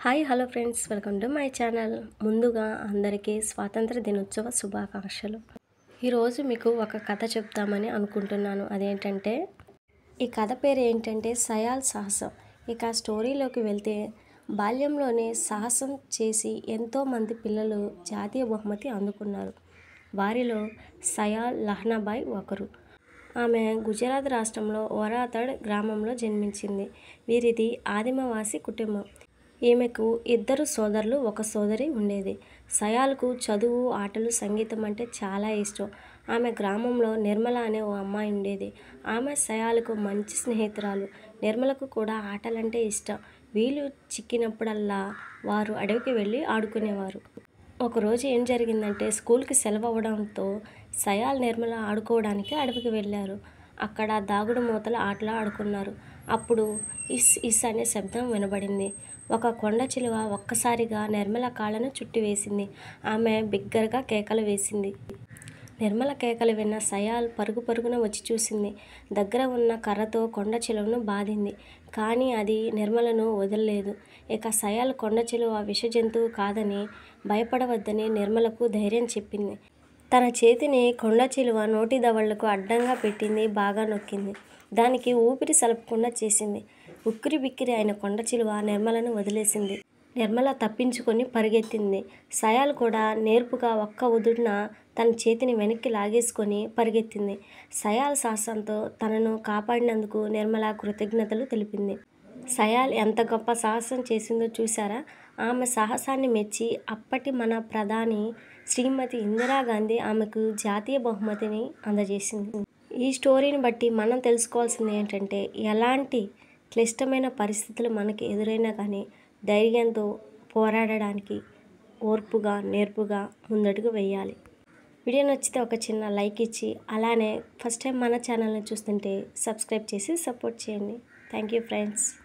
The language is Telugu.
hi hello friends welcome to my channel ముందుగా అందరికీ స్వాతంత్ర దినోత్సవ శుభాకాంక్షలు ఈరోజు మీకు ఒక కథ చెప్తామని అనుకుంటున్నాను అదేంటంటే ఈ కథ పేరు ఏంటంటే సయాల్ సాహసం ఇక స్టోరీలోకి వెళ్తే బాల్యంలోనే సాహసం చేసి ఎంతోమంది పిల్లలు జాతీయ బహుమతి అందుకున్నారు వారిలో సయాల్ లహ్నాబాయ్ ఒకరు ఆమె గుజరాత్ రాష్ట్రంలో వరాతడ్ గ్రామంలో జన్మించింది వీరిది ఆదిమవాసి కుటుంబం ఈమెకు ఇద్దరు సోదరులు ఒక సోదరి ఉండేది సయాల్కు చదువు ఆటలు సంగీతం అంటే చాలా ఇష్టం ఆమె గ్రామంలో నిర్మల అనే ఓ అమ్మాయి ఉండేది ఆమె సయాలకు మంచి స్నేహితురాలు నిర్మలకు కూడా ఆటలంటే ఇష్టం వీలు చిక్కినప్పుడల్లా వారు అడవికి వెళ్ళి ఆడుకునేవారు ఒకరోజు ఏం జరిగిందంటే స్కూల్కి సెలవు అవ్వడంతో సయాల్ నిర్మల ఆడుకోవడానికి అడవికి వెళ్ళారు అక్కడ దాగుడు మూతల ఆటలు ఆడుకున్నారు అప్పుడు ఇస్ ఇస్ అనే శబ్దం వినబడింది ఒక కొండ చిలువ ఒక్కసారిగా నిర్మల కాళ్ళను చుట్టివేసింది ఆమె బిగ్గరగా కేకలు వేసింది నిర్మల కేకలు విన్న సయాల్ పరుగు పరుగున వచ్చి చూసింది దగ్గర ఉన్న కర్రతో కొండ చిలువను బాధింది కానీ అది నిర్మలను వదలలేదు ఇక సయాల్ కొండ చిలువ విష జంతువు కాదని భయపడవద్దని నిర్మలకు ధైర్యం చెప్పింది తన చేతిని కొండ చిలువ నోటి దవళ్లకు అడ్డంగా పెట్టింది బాగా నొక్కింది దానికి ఊపిరి సలపకుండా చేసింది ఉక్కిరి బిక్కిరి అయిన కొండ చిలువ నిర్మలను వదిలేసింది నిర్మల తప్పించుకొని పరిగెత్తింది సయాల్ కూడా నేర్పుగా ఒక్క ఉదుడిన తన చేతిని వెనక్కి లాగేసుకొని పరిగెత్తింది సయాల్ సాహసంతో తనను కాపాడినందుకు నిర్మల కృతజ్ఞతలు తెలిపింది సయాల్ ఎంత గొప్ప సాహసం చేసిందో చూసారా ఆమె సాహసాన్ని మెచ్చి అప్పటి మన ప్రధాని శ్రీమతి ఇందిరాగాంధీ ఆమెకు జాతీయ బహుమతిని అందజేసింది ఈ స్టోరీని బట్టి మనం తెలుసుకోవాల్సింది ఏంటంటే ఎలాంటి క్లిష్టమైన పరిస్థితులు మనకి ఎదురైనా కానీ ధైర్యంతో పోరాడడానికి ఓర్పుగా నేర్పుగా ముందడుగు వేయాలి వీడియో నచ్చితే ఒక చిన్న లైక్ ఇచ్చి అలానే ఫస్ట్ టైం మన ఛానల్ని చూస్తుంటే సబ్స్క్రైబ్ చేసి సపోర్ట్ చేయండి థ్యాంక్ యూ ఫ్రెండ్స్